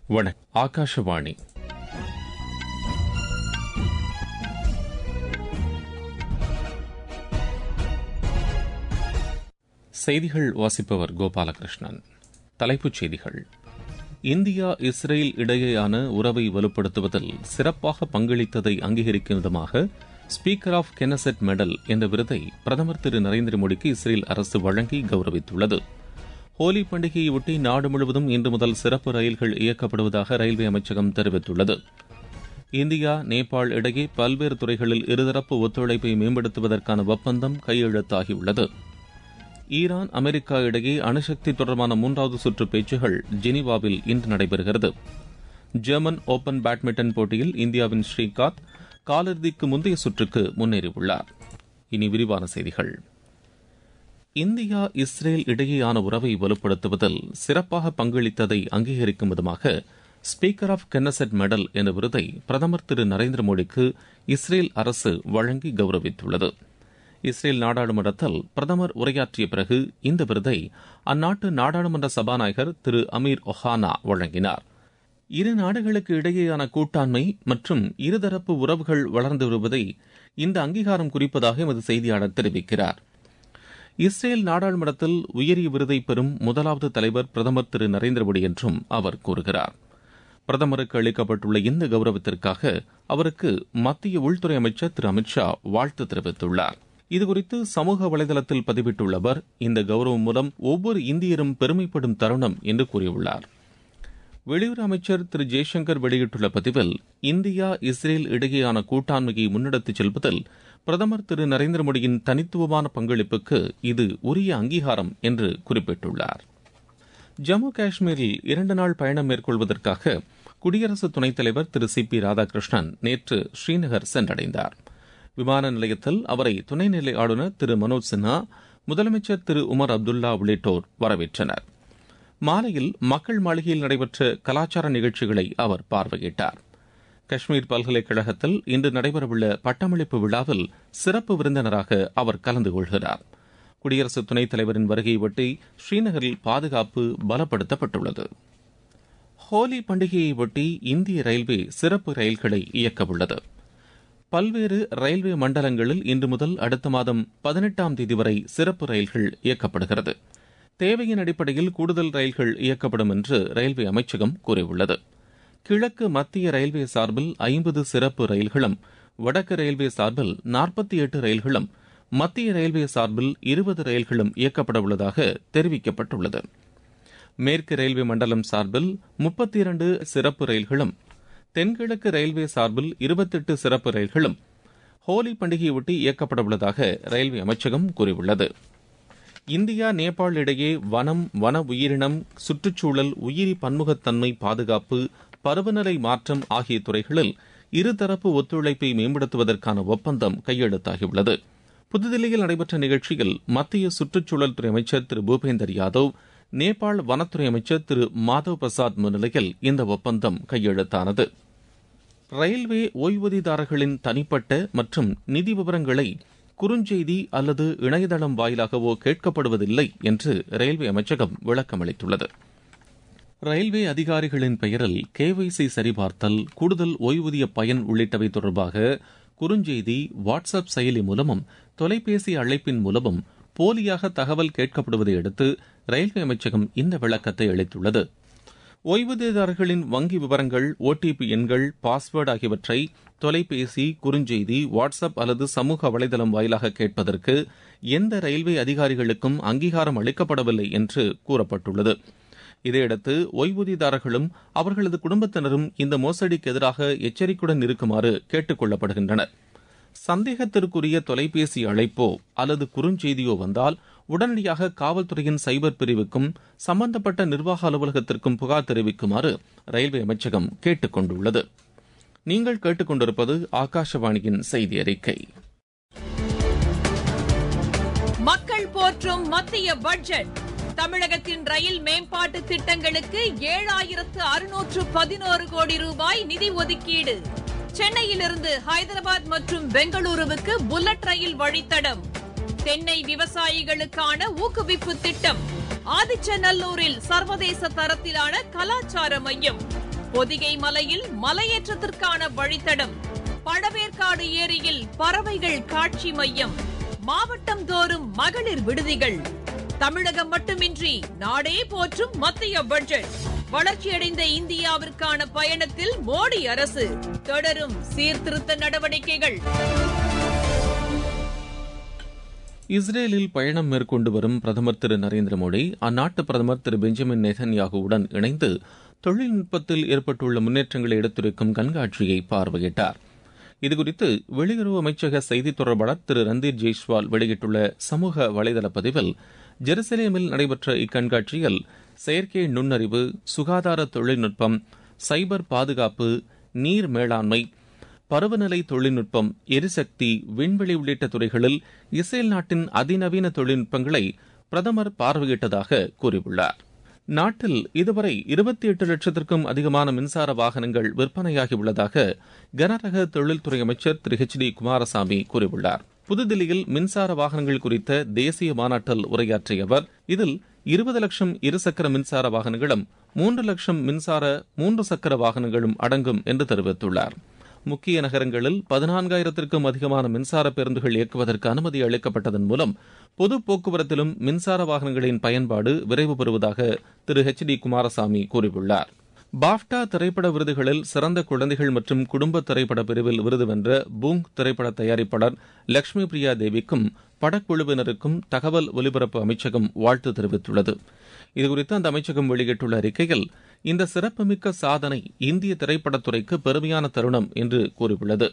வணக்கம் ஆகாஷவாணி செய்திகள் வாசிப்பவர் கோபாலகிருஷ்ணன் தலைப்புச் செய்திகள் இந்தியா இஸ்ரேல் இடையேயான உறவை வலுப்படுத்துவதில் சிறப்பாக பங்களித்ததை அங்கீகரிக்கும் விதமாக ஸ்பீக்கர் ஆஃப் கெனசெட் மெடல் என்ற விருதை பிரதமர் திரு நரேந்திர மோடிக்கு இஸ்ரேல் அரசு வழங்கி கௌரவித்துள்ளது ஹோலி பண்டிகையொட்டி நாடு முழுவதும் இன்று முதல் சிறப்பு ரயில்கள் இயக்கப்படுவதாக ரயில்வே அமைச்சகம் தெரிவித்துள்ளது இந்தியா நேபாள் இடையே பல்வேறு துறைகளில் இருதரப்பு ஒத்துழைப்பை மேம்படுத்துவதற்கான ஒப்பந்தம் கையெழுத்தாகியுள்ளது ஈரான் அமெரிக்கா இடையே அணுசக்தி தொடர்பான மூன்றாவது சுற்று பேச்சுகள் ஜெனீவாவில் இன்று நடைபெறுகிறது ஜெர்மன் ஓபன் பேட்மிண்டன் போட்டியில் இந்தியாவின் ஸ்ரீகாந்த் காலிறுதிக்கு முந்தைய சுற்றுக்கு முன்னேறியுள்ளார் இனி விரிவான செய்திகள் இந்தியா இஸ்ரேல் இடையேயான உறவை வலுப்படுத்துவதில் சிறப்பாக பங்களித்ததை அங்கீகரிக்கும் விதமாக ஸ்பீக்கர் ஆஃப் கென்னசெட் மெடல் என்ற விருதை பிரதமர் திரு நரேந்திர மோடிக்கு இஸ்ரேல் அரசு வழங்கி கௌரவித்துள்ளது இஸ்ரேல் நாடாளுமன்றத்தில் பிரதமர் உரையாற்றிய பிறகு இந்த விருதை அந்நாட்டு நாடாளுமன்ற சபாநாயகர் திரு அமீர் ஒஹானா வழங்கினார் இரு நாடுகளுக்கு இடையேயான கூட்டாண்மை மற்றும் இருதரப்பு உறவுகள் வளர்ந்து வருவதை இந்த அங்கீகாரம் குறிப்பதாக எமது செய்தியாளர் தெரிவிக்கிறார் இஸ்ரேல் நாடாளுமன்றத்தில் உயரிய விருதை பெறும் முதலாவது தலைவர் பிரதமர் திரு நரேந்திர மோடி என்றும் அவர் கூறுகிறார் பிரதமருக்கு அளிக்கப்பட்டுள்ள இந்த கௌரவத்திற்காக அவருக்கு மத்திய உள்துறை அமைச்சர் திரு அமித்ஷா வாழ்த்து தெரிவித்துள்ளார் இதுகுறித்து சமூக வலைதளத்தில் பதிவிட்டுள்ள அவர் இந்த கௌரவம் மூலம் ஒவ்வொரு இந்தியரும் பெருமைப்படும் தருணம் என்று கூறியுள்ளார் வெளியுறவு அமைச்சர் திரு ஜெய்சங்கர் வெளியிட்டுள்ள பதிவில் இந்தியா இஸ்ரேல் இடையேயான கூட்டாண்மையை முன்னெடுத்துச் செல்வதில் பிரதமர் திரு நரேந்திர மோடியின் தனித்துவமான பங்களிப்புக்கு இது உரிய அங்கீகாரம் என்று குறிப்பிட்டுள்ளார் ஜம்மு காஷ்மீரில் இரண்டு நாள் பயணம் மேற்கொள்வதற்காக குடியரசு துணைத் தலைவர் திரு சி பி ராதாகிருஷ்ணன் நேற்று ஸ்ரீநகர் சென்றடைந்தார் விமான நிலையத்தில் அவரை துணைநிலை ஆளுநர் திரு மனோஜ் சின்ஹா முதலமைச்சர் திரு உமர் அப்துல்லா உள்ளிட்டோர் வரவேற்றனர் மாலையில் மக்கள் மாளிகையில் நடைபெற்ற கலாச்சார நிகழ்ச்சிகளை அவர் பார்வையிட்டார் காஷ்மீர் பல்கலைக்கழகத்தில் இன்று நடைபெறவுள்ள பட்டமளிப்பு விழாவில் சிறப்பு விருந்தினராக அவர் கலந்து கொள்கிறார் குடியரசு துணைத் தலைவரின் வருகையொட்டி ஸ்ரீநகரில் பாதுகாப்பு பலப்படுத்தப்பட்டுள்ளது ஹோலி பண்டிகையை ஒட்டி இந்திய ரயில்வே சிறப்பு ரயில்களை இயக்கவுள்ளது பல்வேறு ரயில்வே மண்டலங்களில் இன்று முதல் அடுத்த மாதம் பதினெட்டாம் தேதி வரை சிறப்பு ரயில்கள் இயக்கப்படுகிறது தேவையின் அடிப்படையில் கூடுதல் ரயில்கள் இயக்கப்படும் என்று ரயில்வே அமைச்சகம் கூறியுள்ளது கிழக்கு மத்திய ரயில்வே சார்பில் ஐம்பது சிறப்பு ரயில்களும் வடக்கு ரயில்வே சார்பில் நாற்பத்தி எட்டு ரயில்களும் மத்திய ரயில்வே சார்பில் இருபது ரயில்களும் இயக்கப்பட உள்ளதாக தெரிவிக்கப்பட்டுள்ளது மேற்கு ரயில்வே மண்டலம் சார்பில் முப்பத்தி இரண்டு சிறப்பு ரயில்களும் தென்கிழக்கு ரயில்வே சார்பில் இருபத்தெட்டு சிறப்பு ரயில்களும் ஹோலி பண்டிகையொட்டி இயக்கப்பட உள்ளதாக ரயில்வே அமைச்சகம் கூறியுள்ளது இந்தியா நேபாள் இடையே வனம் வன உயிரினம் சுற்றுச்சூழல் உயிரி பன்முகத்தன்மை பாதுகாப்பு பருவநிலை மாற்றம் ஆகிய துறைகளில் இருதரப்பு ஒத்துழைப்பை மேம்படுத்துவதற்கான ஒப்பந்தம் கையெழுத்தாகியுள்ளது புதுதில்லியில் நடைபெற்ற நிகழ்ச்சியில் மத்திய சுற்றுச்சூழல் துறை அமைச்சர் திரு பூபேந்தர் யாதவ் நேபாள் வனத்துறை அமைச்சர் திரு மாதவ் பிரசாத் முன்னிலையில் இந்த ஒப்பந்தம் கையெழுத்தானது ரயில்வே ஓய்வூதியதாரர்களின் தனிப்பட்ட மற்றும் நிதி விவரங்களை குறுஞ்செய்தி அல்லது இணையதளம் வாயிலாகவோ கேட்கப்படுவதில்லை என்று ரயில்வே அமைச்சகம் விளக்கமளித்துள்ளது ரயில்வே அதிகாரிகளின் பெயரில் கேவைசி சரிபார்த்தல் கூடுதல் ஓய்வூதிய பயன் உள்ளிட்டவை தொடர்பாக குறுஞ்செய்தி வாட்ஸ்அப் செயலி மூலமும் தொலைபேசி அழைப்பின் மூலமும் போலியாக தகவல் கேட்கப்படுவதை அடுத்து ரயில்வே அமைச்சகம் இந்த விளக்கத்தை அளித்துள்ளது ஓய்வூதியதாரர்களின் வங்கி விவரங்கள் ஓடிபி எண்கள் பாஸ்வேர்டு ஆகியவற்றை தொலைபேசி குறுஞ்செய்தி வாட்ஸ்அப் அல்லது சமூக வலைதளம் வாயிலாக கேட்பதற்கு எந்த ரயில்வே அதிகாரிகளுக்கும் அங்கீகாரம் அளிக்கப்படவில்லை என்று கூறப்பட்டுள்ளது இதையடுத்து ஓய்வூதியதாரர்களும் அவர்களது குடும்பத்தினரும் இந்த மோசடிக்கு எதிராக எச்சரிக்கையுடன் இருக்குமாறு கேட்டுக் கொள்ளப்படுகின்றனர் சந்தேகத்திற்குரிய தொலைபேசி அழைப்போ அல்லது குறுஞ்செய்தியோ வந்தால் உடனடியாக காவல்துறையின் சைபர் பிரிவுக்கும் சம்பந்தப்பட்ட நிர்வாக அலுவலகத்திற்கும் புகார் தெரிவிக்குமாறு ரயில்வே அமைச்சகம் கேட்டுக் கொண்டுள்ளது நீங்கள் கேட்டுக்கொண்டிருப்பது ஆகாஷவாணியின் செய்தி அறிக்கை மக்கள் போற்றும் மத்திய பட்ஜெட் தமிழகத்தின் ரயில் மேம்பாட்டு திட்டங்களுக்கு ஏழாயிரத்து அறுநூற்று பதினோரு கோடி ரூபாய் நிதி ஒதுக்கீடு சென்னையிலிருந்து ஹைதராபாத் மற்றும் பெங்களூருவுக்கு புல்லட் ரயில் வழித்தடம் தென்னை விவசாயிகளுக்கான ஊக்குவிப்பு திட்டம் ஆதிச்சநல்லூரில் சர்வதேச தரத்திலான கலாச்சார மையம் பொதிகை மலையில் மலையேற்றத்திற்கான வழித்தடம் பழவேற்காடு ஏரியில் பறவைகள் காட்சி மையம் மாவட்டம் தோறும் மகளிர் விடுதிகள் தமிழகம் மட்டுமின்றி நாடே போற்றும் மத்திய பட்ஜெட் வளர்ச்சியடைந்த இந்தியாவிற்கான பயணத்தில் மோடி அரசு தொடரும் சீர்திருத்த நடவடிக்கைகள் இஸ்ரேலில் பயணம் மேற்கொண்டு வரும் பிரதமர் திரு நரேந்திர மோடி அந்நாட்டு பிரதமர் திரு பெஞ்சமின் நெதன்யாகுவுடன் இணைந்து தொழில்நுட்பத்தில் ஏற்பட்டுள்ள முன்னேற்றங்களை எடுத்துரைக்கும் கண்காட்சியை பார்வையிட்டார் இதுகுறித்து வெளியுறவு அமைச்சக செய்தித் தொடர்பாளர் திரு ரந்தீர் ஜெய்ஸ்வால் வெளியிட்டுள்ள சமூக வலைதள பதிவில் ஜெருசலேமில் நடைபெற்ற இக்கண்காட்சியில் செயற்கை நுண்ணறிவு சுகாதார தொழில்நுட்பம் சைபர் பாதுகாப்பு நீர் மேலாண்மை பருவநிலை தொழில்நுட்பம் எரிசக்தி விண்வெளி உள்ளிட்ட துறைகளில் இஸ்ரேல் நாட்டின் அதிநவீன தொழில்நுட்பங்களை பிரதமர் பார்வையிட்டதாக கூறியுள்ளார் நாட்டில் இதுவரை இருபத்தி எட்டு லட்சத்திற்கும் அதிகமான மின்சார வாகனங்கள் விற்பனையாகி உள்ளதாக கனரக தொழில்துறை அமைச்சர் திரு ஹெச் டி குமாரசாமி கூறியுள்ளார் புதுதில்லியில் மின்சார வாகனங்கள் குறித்த தேசிய மாநாட்டில் உரையாற்றிய அவர் இதில் இருபது லட்சம் இருசக்கர மின்சார வாகனங்களும் மூன்று லட்சம் மின்சார மூன்று சக்கர வாகனங்களும் அடங்கும் என்று தெரிவித்துள்ளார் முக்கிய நகரங்களில் பதினான்காயிரத்திற்கும் அதிகமான மின்சார பேருந்துகள் இயக்குவதற்கு அனுமதி அளிக்கப்பட்டதன் மூலம் பொது போக்குவரத்திலும் மின்சார வாகனங்களின் பயன்பாடு விரைவு பெறுவதாக திரு ஹெச் டி குமாரசாமி கூறியுள்ளார் பாப்டா திரைப்பட விருதுகளில் சிறந்த குழந்தைகள் மற்றும் குடும்ப திரைப்பட பிரிவில் விருது வென்ற பூங் திரைப்பட தயாரிப்பாளர் லட்சுமி பிரியா தேவிக்கும் படக்குழுவினருக்கும் தகவல் ஒலிபரப்பு அமைச்சகம் வாழ்த்து தெரிவித்துள்ளது இதுகுறித்து அந்த அமைச்சகம் வெளியிட்டுள்ள அறிக்கையில் இந்த சிறப்புமிக்க சாதனை இந்திய திரைப்படத்துறைக்கு பெருமையான தருணம் என்று கூறியுள்ளது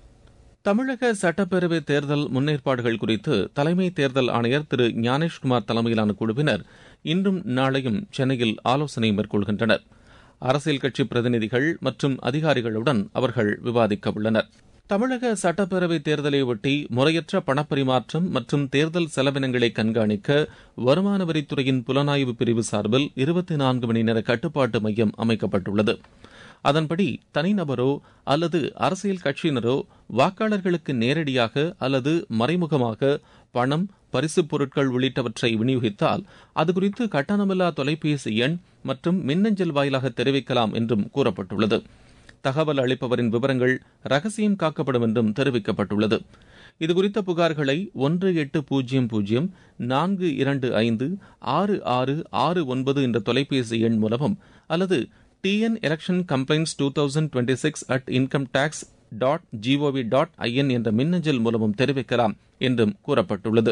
தமிழக சட்டப்பேரவை தேர்தல் முன்னேற்பாடுகள் குறித்து தலைமை தேர்தல் ஆணையர் திரு ஞானேஷ்குமார் தலைமையிலான குழுவினர் இன்றும் நாளையும் சென்னையில் ஆலோசனை மேற்கொள்கின்றனர் அரசியல் கட்சி பிரதிநிதிகள் மற்றும் அதிகாரிகளுடன் அவர்கள் விவாதிக்க உள்ளனர் தமிழக சட்டப்பேரவை தேர்தலை ஒட்டி முறையற்ற பணப்பரிமாற்றம் மற்றும் தேர்தல் செலவினங்களை கண்காணிக்க வருமான வரித்துறையின் புலனாய்வு பிரிவு சார்பில் இருபத்தி நான்கு மணி நேர கட்டுப்பாட்டு மையம் அமைக்கப்பட்டுள்ளது அதன்படி தனிநபரோ அல்லது அரசியல் கட்சியினரோ வாக்காளர்களுக்கு நேரடியாக அல்லது மறைமுகமாக பணம் பரிசுப் பொருட்கள் உள்ளிட்டவற்றை விநியோகித்தால் அதுகுறித்து கட்டணமில்லா தொலைபேசி எண் மற்றும் மின்னஞ்சல் வாயிலாக தெரிவிக்கலாம் என்றும் கூறப்பட்டுள்ளது தகவல் அளிப்பவரின் விவரங்கள் ரகசியம் காக்கப்படும் என்றும் தெரிவிக்கப்பட்டுள்ளது இதுகுறித்த புகார்களை ஒன்று எட்டு பூஜ்ஜியம் பூஜ்ஜியம் நான்கு இரண்டு ஐந்து ஆறு ஆறு ஆறு ஒன்பது என்ற தொலைபேசி எண் மூலமும் அல்லது TN election complaints two thousand twenty six at income tax dot GOV dot IN என்ற மின்னஞ்சல் மூலமும் தெரிவிக்கலாம் என்றும் கூறப்பட்டுள்ளது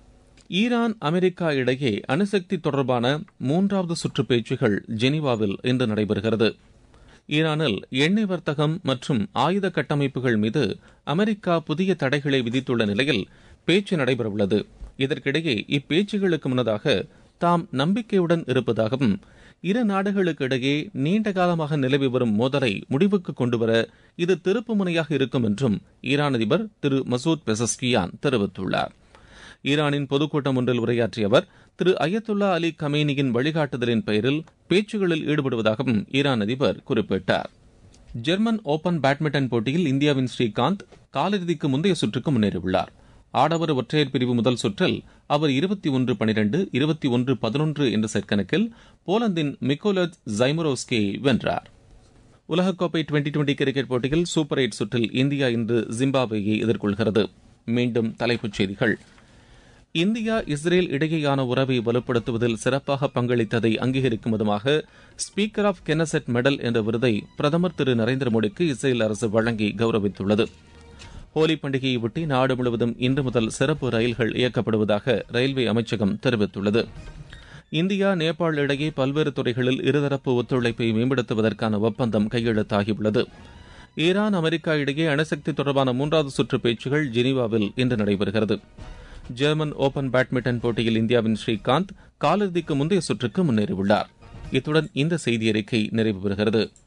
ஈரான் அமெரிக்கா இடையே அணுசக்தி தொடர்பான மூன்றாவது சுற்று பேச்சுகள் ஜெனீவாவில் இன்று நடைபெறுகிறது ஈரானில் எண்ணெய் வர்த்தகம் மற்றும் ஆயுத கட்டமைப்புகள் மீது அமெரிக்கா புதிய தடைகளை விதித்துள்ள நிலையில் பேச்சு நடைபெறவுள்ளது இதற்கிடையே இப்பேச்சுகளுக்கு முன்னதாக தாம் நம்பிக்கையுடன் இருப்பதாகவும் இரு நாடுகளுக்கு இடையே நீண்ட காலமாக நிலவி வரும் மோதலை முடிவுக்கு கொண்டுவர இது திருப்பு முனையாக இருக்கும் என்றும் ஈரான் அதிபர் திரு மசூத் பெசஸ்கியான் தெரிவித்துள்ளார் ஈரானின் பொதுக்கூட்டம் ஒன்றில் உரையாற்றிய அவர் திரு அயத்துல்லா அலி கமேனியின் வழிகாட்டுதலின் பெயரில் பேச்சுகளில் ஈடுபடுவதாகவும் ஈரான் அதிபர் குறிப்பிட்டார் ஜெர்மன் ஓபன் பேட்மிண்டன் போட்டியில் இந்தியாவின் ஸ்ரீகாந்த் காலிறுதிக்கு முந்தைய சுற்றுக்கு முன்னேறியுள்ளார் ஆடவர் ஒற்றையர் பிரிவு முதல் சுற்றில் அவர் இருபத்தி ஒன்று பனிரெண்டு இருபத்தி ஒன்று பதினொன்று என்ற செட் கணக்கில் போலந்தின் மிக்கோலத் ஜைமரோஸ்கேயை வென்றார் உலகக்கோப்பை டுவெண்டி டுவெண்டி கிரிக்கெட் போட்டியில் சூப்பர் எயிட் சுற்றில் இந்தியா இன்று ஜிம்பாப்வேயை எதிர்கொள்கிறது மீண்டும் தலைப்புச் செய்திகள் இந்தியா இஸ்ரேல் இடையேயான உறவை வலுப்படுத்துவதில் சிறப்பாக பங்களித்ததை அங்கீகரிக்கும் விதமாக ஸ்பீக்கர் ஆஃப் கெனசெட் மெடல் என்ற விருதை பிரதமர் திரு நரேந்திர மோடிக்கு இஸ்ரேல் அரசு வழங்கி கௌரவித்துள்ளது ஹோலி பண்டிகையை ஒட்டி நாடு முழுவதும் இன்று முதல் சிறப்பு ரயில்கள் இயக்கப்படுவதாக ரயில்வே அமைச்சகம் தெரிவித்துள்ளது இந்தியா நேபாள் இடையே பல்வேறு துறைகளில் இருதரப்பு ஒத்துழைப்பை மேம்படுத்துவதற்கான ஒப்பந்தம் கையெழுத்தாகியுள்ளது ஈரான் அமெரிக்கா இடையே அணுசக்தி தொடர்பான மூன்றாவது சுற்று பேச்சுகள் ஜெனீவாவில் இன்று நடைபெறுகிறது ஜெர்மன் ஓபன் பேட்மிண்டன் போட்டியில் இந்தியாவின் ஸ்ரீகாந்த் காலிறுதிக்கு முந்தைய சுற்றுக்கு முன்னேறியுள்ளார் இத்துடன் இந்த செய்தி அறிக்கை நிறைவு பெறுகிறது